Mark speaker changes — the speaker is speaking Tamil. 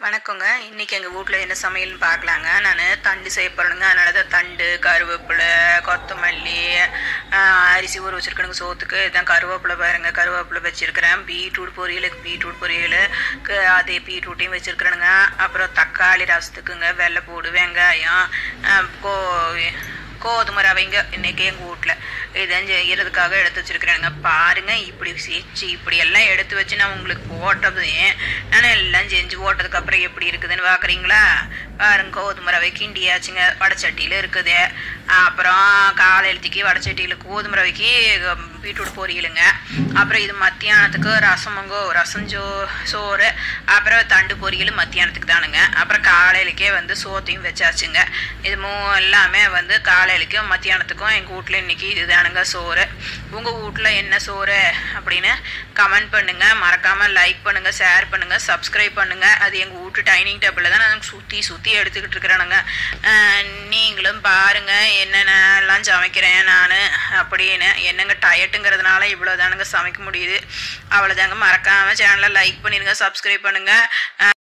Speaker 1: வணக்கங்க இன்னைக்கு எங்கள் வீட்டில் என்ன சமையல்னு பார்க்கலாங்க நான் தண்டு செய்ய போகிறேனுங்க அதனால தான் தண்டு கருவேப்பிலை கொத்தமல்லி ஆஹ், அரிசி ஊற வச்சுருக்கணுங்க சோத்துக்கு இதான் கருவேப்பிலை பாருங்க கருவேப்பிலை வச்சுருக்கிறேன் பீட்ரூட் பொரியலுக்கு பீட்ரூட் பொரியல் க- அதே பீட்ரூட்டையும் வச்சுருக்கிறேனுங்க அப்புறம் தக்காளி ரசத்துக்குங்க வெள்ளைப்பூடு வெங்காயம் ஆஹ், கோ கோதுமை ரவைங்க இன்னைக்கு எங்கள் வீட்டில் இதான் செய்யறதுக்காக எடுத்து வச்சிருக்கிறேங்க பாருங்க இப்படி செஞ்சு இப்படி எல்லாம் எடுத்து வச்சு நான் உங்களுக்கு போட்டது நான் எல்லாம் செஞ்சு போட்டதுக்கு அப்புறம் எப்படி இருக்குதுன்னு பார்க்குறீங்களா பாருங்க கோதுமை ரவை கிண்டியாச்சுங்க வடச்சட்டியில் இருக்குது அப்புறம் காலையிலத்துக்கு வடச்சட்டியில் கோதுமை ரவைக்கு ஹம், பீட்ரூட் பொரியலுங்க அப்புறம் இது மத்தியானத்துக்கு ரசமுங்கோ ரசம் சோ சோறு அப்புறம் தண்டு பொரியல் மத்தியானத்துக்கு தானுங்க அப்புறம் காலையிலக்கே வந்து சோத்தையும் வச்சாச்சுங்க இது மூ எல்லாமே வந்து காலையிலக்கும் மத்தியானத்துக்கும் எங்கள் வீட்டில் இன்னைக்கு இதுதானுங்க சோறு உங்கள் வீட்டில் என்ன சோறு அப்படின்னு கமெண்ட் பண்ணுங்க மறக்காம லைக் பண்ணுங்க ஷேர் பண்ணுங்க சப்ஸ்கிரைப் பண்ணுங்க அது எங்கள் வீட்டு டைனிங் டேபிளில் தான் நான் சுற்றி சுற்றி எடுத்துக்கிட்டு இருக்கிறேனுங்க அஹ் நீங்களும் பாருங்க என்னென்னலாம் சமைக்கிறேன் நான் அப்படின்னு என்னங்க டயட்டுங்கிறதுனால இவ்வளோ தானுங்க சமைக்க முடியுது அவ்வளோதாங்க மறக்காம சேனலை லைக் பண்ணிடுங்க சப்ஸ்கிரைப் பண்ணுங்க